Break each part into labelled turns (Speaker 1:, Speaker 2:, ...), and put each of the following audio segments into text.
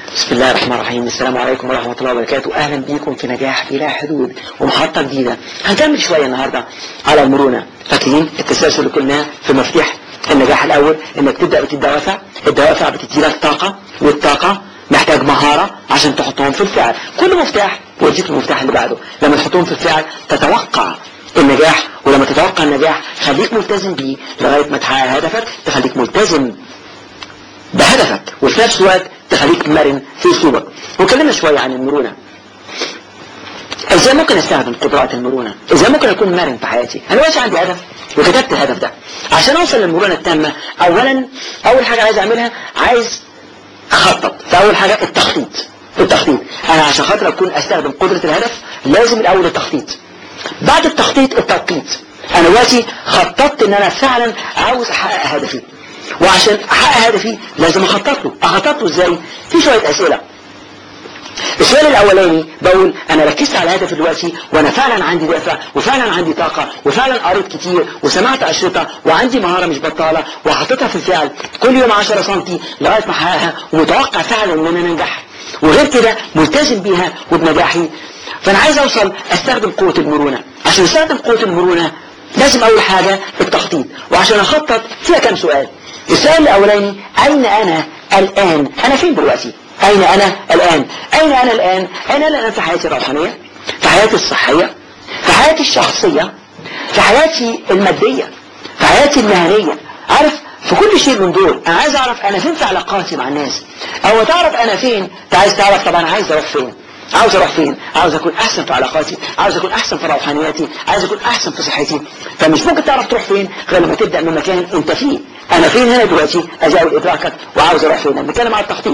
Speaker 1: بسم الله الرحمن الرحيم السلام عليكم ورحمة الله وبركاته أهلا بيكم في نجاح بلا حدود ومحطة جديدة هنكمل شوية النهاردة على المرونة فاكرين التسلسل اللي قلناه في مفتاح النجاح الأول إنك تبدأ بتدوافع الدوافع بتدي لك طاقة والطاقة محتاج مهارة عشان تحطهم في الفعل كل مفتاح يوديك المفتاح اللي بعده لما تحطهم في الفعل تتوقع النجاح ولما تتوقع النجاح خليك ملتزم بيه لغاية ما تحقق هدفك تخليك ملتزم بهدفك وفي نفس الوقت تخليك مرن في اسلوبك وكلمنا شوية عن المرونة ازاي ممكن استخدم قدرات المرونة ازاي ممكن اكون مرن في حياتي انا دلوقتي عندي هدف وكتبت الهدف ده عشان اوصل للمرونة التامة اولا اول حاجة عايز اعملها عايز اخطط فاول حاجة التخطيط التخطيط انا عشان خاطر اكون استخدم قدرة الهدف لازم الاول التخطيط بعد التخطيط التوقيت انا دلوقتي خططت ان انا فعلا عاوز احقق هدفي وعشان احقق هدفي لازم اخطط له اخطط له ازاي في شويه اسئله السؤال الاولاني بقول انا ركزت على هدفي دلوقتي وانا فعلا عندي دافع وفعلا عندي طاقه وفعلا قريت كتير وسمعت اشرطه وعندي مهاره مش بطاله وحطيتها في الفعل كل يوم 10 سم لغايه ما احققها ومتوقع فعلا ان انا انجح وغير كده ملتزم بيها وبنجاحي فانا عايز اوصل استخدم قوه المرونه عشان استخدم قوه المرونه لازم اول حاجه التخطيط وعشان اخطط فيها كام سؤال السؤال الاولاني اين انا الان انا فين دلوقتي اين انا الان اين انا الان اين انا الان في حياتي الروحانيه في حياتي الصحيه في حياتي الشخصيه في حياتي الماديه في حياتي المهنيه عارف في كل شيء من دول انا عايز اعرف انا فين في علاقاتي مع الناس او تعرف انا فين انت عايز تعرف طب انا عايز اروح فين عاوز اروح فين عاوز اكون احسن في علاقاتي عاوز اكون احسن في روحانياتي عاوز اكون احسن في صحتي فمش ممكن تعرف تروح فين غير لما تبدا من مكان انت فيه انا فين هنا دلوقتي ازاول ادراكك وعاوز اروح فين بنتكلم على التخطيط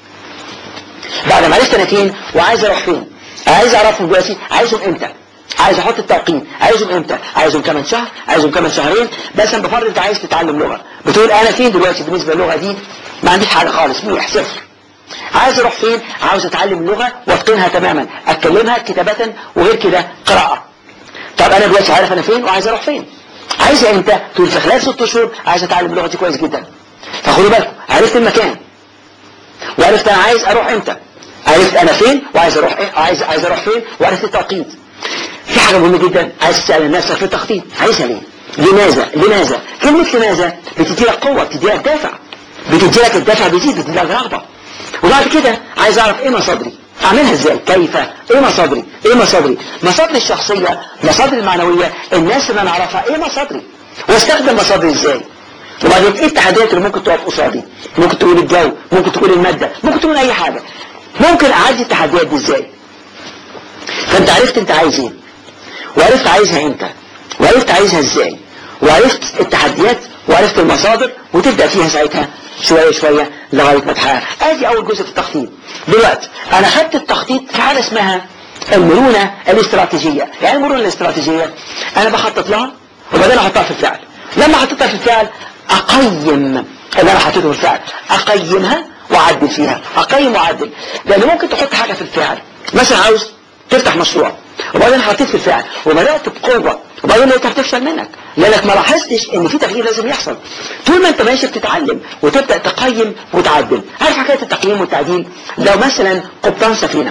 Speaker 1: بعد ما عرفت انا فين وعايز اروح فين عايز اعرفهم دلوقتي عايزهم امتى عايز احط التوقيت عايزهم امتى عايزهم كمان شهر عايزهم كمان شهرين بس انا بفرض انت عايز تتعلم لغه بتقول انا فين دلوقتي بالنسبه للغه دي ما عنديش حاجه خالص ميح صفر عايز اروح فين عاوز اتعلم اللغه واتقنها تماما اتكلمها كتابه وغير كده قراءه طب انا دلوقتي عارف انا فين وعايز اروح فين عايز امتى تقول في خلال ست شهور عايز اتعلم لغتي كويس جدا فخدوا بالكم عرفت المكان وعرفت انا عايز اروح امتى عرفت انا فين وعايز اروح ايه عايز عايز اروح فين وعرفت التوقيت في حاجه مهمه جدا عايز تسال نفسك في التخطيط عايزها ليه لماذا لماذا كلمه لماذا بتدي لك قوه بتدي لك دافع بتدي لك الدافع بيزيد بتدي لك رغبه وبعد كده عايز اعرف ايه مصادري اعملها ازاي كيف ايه مصادري ايه مصادري مصادري الشخصيه مصادري المعنويه الناس اللي انا اعرفها ايه مصادري واستخدم مصادري ازاي وبعدين ايه التحديات اللي ممكن تقف قصادي ممكن تقول الجو ممكن تقول الماده ممكن تقول اي حاجه ممكن اعدي التحديات دي ازاي فانت عرفت انت عايز ايه وعرفت عايزها امتى وعرفت عايزها ازاي وعرفت التحديات وعرفت المصادر وتبدا فيها ساعتها شويه شويه لغايه ما تحقق ادي اول جزء في التخطيط دلوقتي انا خدت التخطيط في حاجه اسمها المرونه الاستراتيجيه يعني المرونه الاستراتيجيه انا بخطط لها وبعدين احطها في الفعل لما حطيتها في الفعل اقيم اللي انا حطيته في الفعل اقيمها واعدل فيها اقيم واعدل لان ممكن تحط حاجه في الفعل مثلا عاوز تفتح مشروع وبعدين حطيت في الفعل وبدات بقوه وبعدين لقيتها بتفشل منك لانك ما لاحظتش ان في تغيير لازم يحصل طول ما انت ماشي بتتعلم وتبدا تقيم وتعدل عارف حكايه التقييم والتعديل لو مثلا قبطان سفينه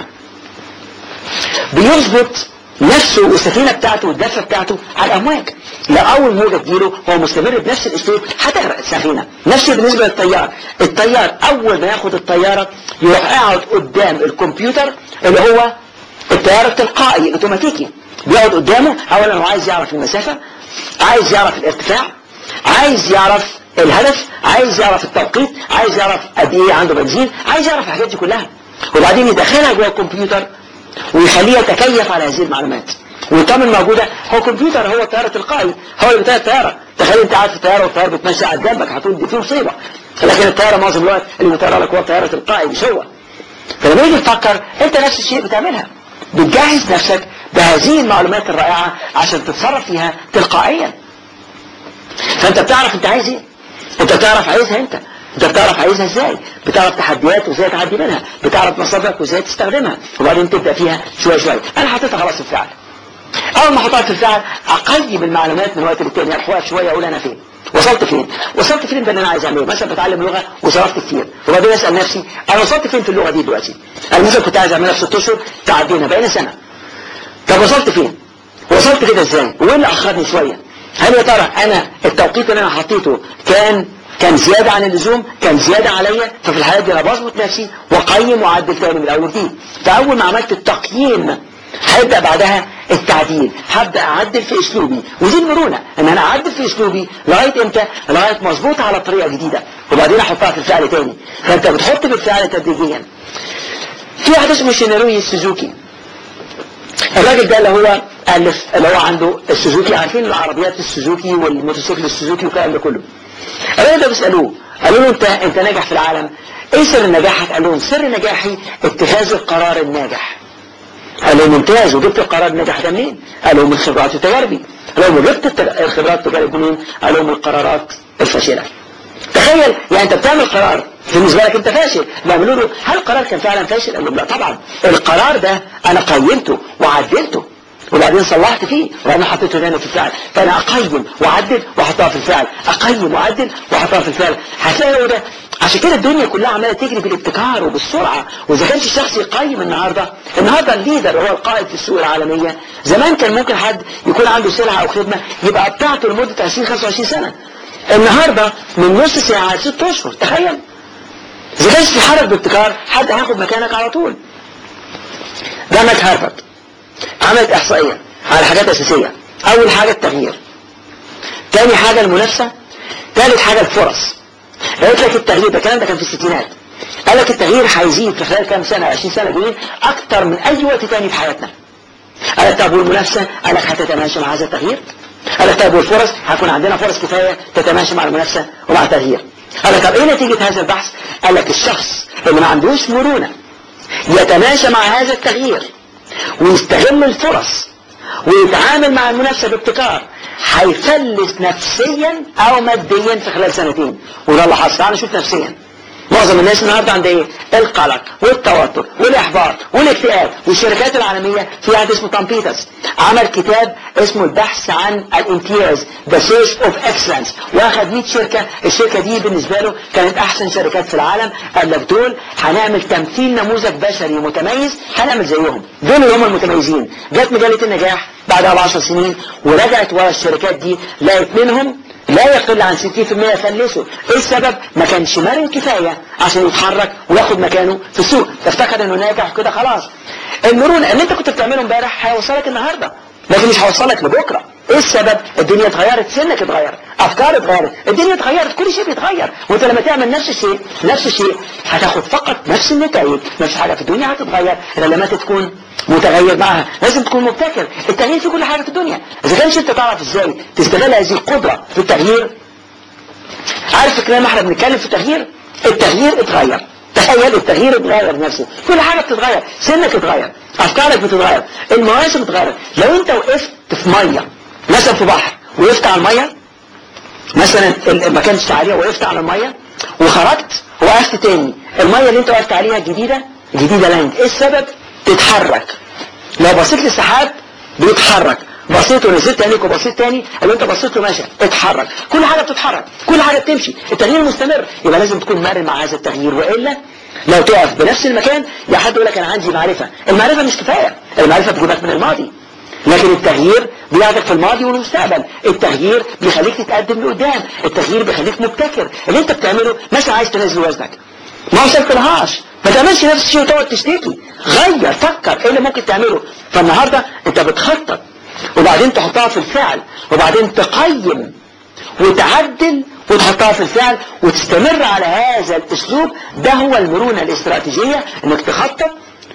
Speaker 1: بيظبط نفسه والسفينه بتاعته والدفه بتاعته على الامواج لو اول موجه تجيله هو مستمر بنفس الاسلوب هتغرق السفينه نفس بالنسبه للطيار الطيار اول ما ياخد الطياره يروح قاعد قدام الكمبيوتر اللي هو الطيار التلقائي الاوتوماتيكي بيقعد قدامه اولا هو عايز يعرف المسافه عايز يعرف الارتفاع عايز يعرف الهدف عايز يعرف التوقيت عايز يعرف قد ايه عنده بنزين عايز يعرف الحاجات دي كلها وبعدين يدخلها جوه الكمبيوتر ويخليه يتكيف على هذه المعلومات ويطمن موجوده هو كمبيوتر هو الطياره التلقائي هو اللي بتاع الطياره تخيل انت قاعد في الطياره والطياره بتمشي قاعد جنبك هتقول دي في مصيبه لكن الطياره معظم الوقت اللي بيطيرها لك هو الطياره التلقائي مش هو فلما يجي تفكر انت نفس الشيء بتعملها بتجهز نفسك بهذه المعلومات الرائعة عشان تتصرف فيها تلقائيا فانت بتعرف انت عايز ايه انت بتعرف عايزها انت انت بتعرف عايزها ازاي بتعرف تحديات وازاي تعدي منها بتعرف مصادرك وازاي تستخدمها وبعدين تبدا فيها شويه شويه انا حطيتها خلاص في الفعل اول ما احطها في الفعل اقيم المعلومات من وقت للتاني اروح واقف شويه اقول انا فين وصلت فين وصلت فين ده اللي انا عايز اعمله مثلا بتعلم لغه وصرفت كتير وبعدين اسال نفسي انا وصلت فين في اللغه دي دلوقتي انا مثلا كنت عايز اعملها في ست اشهر تعدينا بقينا سنه طب وصلت فين وصلت كده ازاي وايه اللي اخرني شويه هل يا ترى انا التوقيت اللي انا حطيته كان كان زيادة عن اللزوم كان زيادة عليا ففي الحالات دي انا بظبط نفسي واقيم واعدل تاني من الاول وجديد فاول ما عملت التقييم هيبدأ بعدها التعديل هبدأ اعدل في اسلوبي ودي المرونة ان انا اعدل في اسلوبي لغاية امتى لغاية مظبوط على طريقة جديدة وبعدين احطها في الفعل تاني فانت بتحط في الفعل تدريجيا في واحد اسمه شيناروي السوزوكي الراجل ده اللي هو ألف اللي هو عنده السوزوكي عارفين العربيات السوزوكي والموتوسيكل السوزوكي والكلام ده كله الراجل ده بيسألوه قالوا له انت انت ناجح في العالم ايه سر نجاحك قال لهم سر نجاحي اتخاذ القرار الناجح قال لهم ممتاز وجبت القرار الناجح ده منين قال لهم من خبرات وتجاربي قال لهم جبت الخبرات والتجارب منين قال لهم من القرارات الفاشله تخيل يعني انت بتعمل قرار بالنسبه لك انت فاشل بيعملوا له هل القرار كان فعلا فاشل قال لهم لا طبعا القرار ده انا قيمته وعدلته وبعدين صلحت فيه وبعدين حطيته تاني في الفعل فانا اقيم واعدل واحطها في الفعل اقيم واعدل واحطها في الفعل هتلاقي هو ده عشان كده الدنيا كلها عماله تجري بالابتكار وبالسرعه واذا كانش الشخص يقيم النهارده النهارده الليدر هو القائد في السوق العالميه زمان كان ممكن حد يكون عنده سلعه او خدمه يبقى بتاعته لمده 20 25 سنه النهارده من نص ساعه ست اشهر تخيل اذا كانش تتحرك بابتكار حد هياخد مكانك على طول جامعه هارفارد عملت احصائيه على حاجات اساسيه اول حاجه التغيير تاني حاجه المنافسه ثالث حاجه الفرص قالت لك التغيير ده الكلام ده كان في الستينات قال لك التغيير هيزيد في خلال كام سنه 20 سنه جايين اكتر من اي وقت تاني في حياتنا قال لك طب والمنافسه قال لك هتتماشى مع هذا التغيير قال لك طب والفرص هيكون عندنا فرص كفايه تتماشى مع المنافسه ومع التغيير قال لك طب ايه نتيجه هذا البحث قال لك الشخص اللي ما عندوش مرونه يتماشى مع هذا التغيير ويستغل الفرص ويتعامل مع المنافسة بابتكار هيفلس نفسيا او ماديا في خلال سنتين وده اللي حصل تعالى نشوف نفسيا معظم الناس النهارده عندها ايه القلق والتوتر والاحباط والاكتئاب والشركات العالميه في واحد اسمه توم بيترز عمل كتاب اسمه البحث عن الامتياز ذا سيرش اوف اكسلنس واخد 100 شركه الشركه دي بالنسبه له كانت احسن شركات في العالم قال لك دول هنعمل تمثيل نموذج بشري متميز هنعمل زيهم دول اللي هم المتميزين جت مجله النجاح بعدها ب 10 سنين ورجعت ورا الشركات دي لقيت منهم لا يقل عن 60% فلسوا ايه السبب ما كانش مرن كفاية عشان يتحرك وياخد مكانه في السوق تفتكر انه ناجح كده خلاص المرونة اللي انت كنت بتعمله امبارح هيوصلك النهاردة لكن مش هيوصلك لبكرة ايه السبب الدنيا اتغيرت سنك اتغير افكار اتغيرت الدنيا اتغيرت كل شيء بيتغير وانت لما تعمل نفس الشيء نفس الشيء هتاخد فقط نفس النتائج نفس حاجة في الدنيا هتتغير الا لما تكون متغير معها لازم تكون مبتكر التغيير في كل حاجة في الدنيا اذا كانش انت تعرف ازاي تستغل هذه القدرة في التغيير عارف الكلام احنا بنتكلم في التغيير التغيير اتغير تخيل التغيير اتغير نفسه كل حاجة بتتغير سنك اتغير افكارك بتتغير المواسم اتغيرت لو انت وقفت في مية مثلا في بحر وقفت على المية مثلا ما كانش عليها وقفت على المية وخرجت وقفت تاني المية اللي انت وقفت عليها جديدة جديدة لاند ايه السبب تتحرك لو بصيت للسحاب بيتحرك بصيت ونزلت عينيك وبصيت تاني اللي انت بصيت له ماشي اتحرك كل حاجة بتتحرك كل حاجة بتمشي التغيير مستمر يبقى لازم تكون مرن مع هذا التغيير وإلا لو تقف بنفس المكان يا حد يقول لك انا عندي معرفة المعرفة مش كفاية المعرفة بتجيبك من الماضي لكن التغيير بياخدك في الماضي والمستقبل التغيير بيخليك تتقدم لقدام التغيير بيخليك مبتكر اللي انت بتعمله مثلا عايز تنزل وزنك ما وصلت لهاش ما تعملش نفس الشيء وتقعد تشتكي غير فكر ايه اللي ممكن تعمله فالنهارده انت بتخطط وبعدين تحطها في الفعل وبعدين تقيم وتعدل وتحطها في الفعل وتستمر على هذا الاسلوب ده هو المرونة الاستراتيجية انك تخطط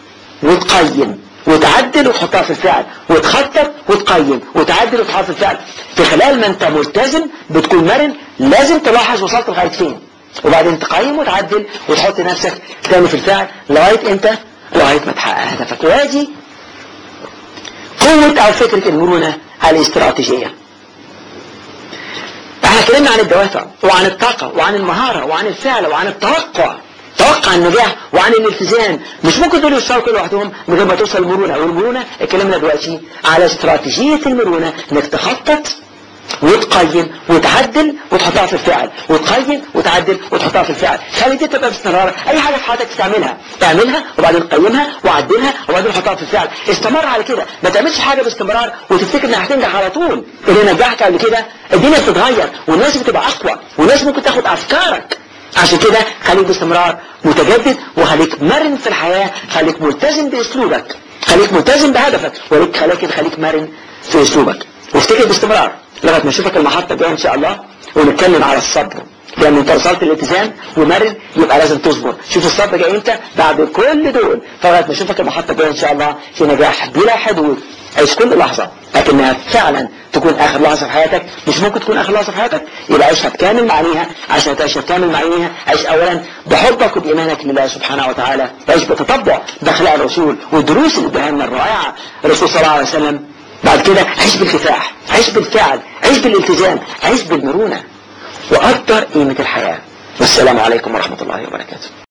Speaker 1: وتقيم وتعدل وتحطها في الفعل وتخطط وتقيم وتعدل وتحطها في الفعل في خلال ما انت ملتزم بتكون مرن لازم تلاحظ وصلت لغايه فين وبعدين تقيم وتعدل وتحط نفسك تاني في الفعل لغايه انت لغايه ما تحقق هدفك وادي قوة او فكرة المرونة الاستراتيجية احنا اتكلمنا عن الدوافع وعن الطاقة وعن المهارة وعن الفعل وعن التوقع توقع النجاح وعن الالتزام مش ممكن دول يشتغلوا كل لوحدهم من غير ما توصل المرونة والمرونة اتكلمنا دلوقتي على استراتيجية المرونة انك تخطط وتقيم وتعدل وتحطها في الفعل وتقيم وتعدل وتحطها في الفعل خلي دي تبقى باستمرار اي حاجه في حياتك تعملها اعملها وبعدين قيمها وعدلها وبعدين حطها في الفعل استمر على كده ما تعملش حاجه باستمرار وتفتكر انها هتنجح على طول اللي نجحك قبل كده الدنيا بتتغير والناس بتبقى اقوى والناس ممكن تاخد افكارك عشان كده خليك باستمرار متجدد وخليك مرن في الحياه خليك ملتزم باسلوبك خليك ملتزم بهدفك ولكن خليك خليك مرن في اسلوبك وافتكر باستمرار لغايه ما اشوفك المحطه الجايه ان شاء الله ونتكلم على الصبر لان انت وصلت الالتزام ومرن يبقى لازم تصبر شوف الصبر جاي امتى بعد كل دول فلغايه ما اشوفك المحطه الجايه ان شاء الله في نجاح بلا حدود عيش كل لحظه لكنها فعلا تكون اخر لحظه في حياتك مش ممكن تكون اخر لحظه في حياتك يبقى عيشها بكامل معانيها عشان تعيشها بكامل معانيها عيش اولا بحبك وبايمانك لله سبحانه وتعالى عيش بتطبع باخلاق الرسول والدروس اللي اداها لنا الرائعه الرسول صلى الله عليه وسلم بعد كده عيش بالكفاح عيش بالفعل عيش بالالتزام عيش بالمرونه وقدر قيمه الحياه والسلام عليكم ورحمه الله وبركاته